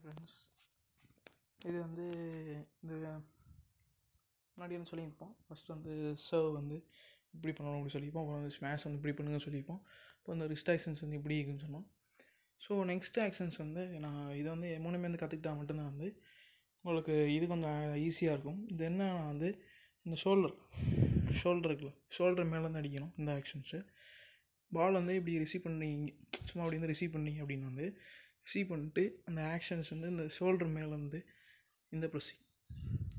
friends இது வந்து இந்த முன்னாடி வந்து சொல்லியிருப்போம் ஃபஸ்ட்டு வந்து சர்வ் வந்து இப்படி பண்ணணும் அப்படி சொல்லியிருப்போம் அப்புறம் வந்து ஸ்மாஷ் வந்து இப்படி பண்ணுங்க சொல்லியிருப்போம் இப்போ வந்து ரிஸ்ட் ஆக்ஷன்ஸ் வந்து இப்படி இருக்குன்னு சொன்னோம் ஸோ நெக்ஸ்ட் ஆக்ஷன்ஸ் வந்து நான் இதை வந்து மூணுமே வந்து கற்றுக்கிட்டா மட்டும்தான் வந்து உங்களுக்கு இது கொஞ்சம் ஈஸியாக இருக்கும் இது என்ன வந்து இந்த ஷோல்டர் ஷோல்டர் இருக்குல்ல ஷோல்டர் மேலேருந்து அடிக்கணும் இந்த ஆக்ஷன்ஸு பால் வந்து இப்படி ரிசீவ் பண்ணீங்க சும்மா அப்படி வந்து ரிசீவ் பண்ணீங்க அப்படின்னு வந்து ரிசீவ் பண்ணிட்டு அந்த ஆக்ஷன்ஸ் வந்து இந்த ஷோல்டர் மேலே வந்து இந்த ப்ரெஸ்ஸிங்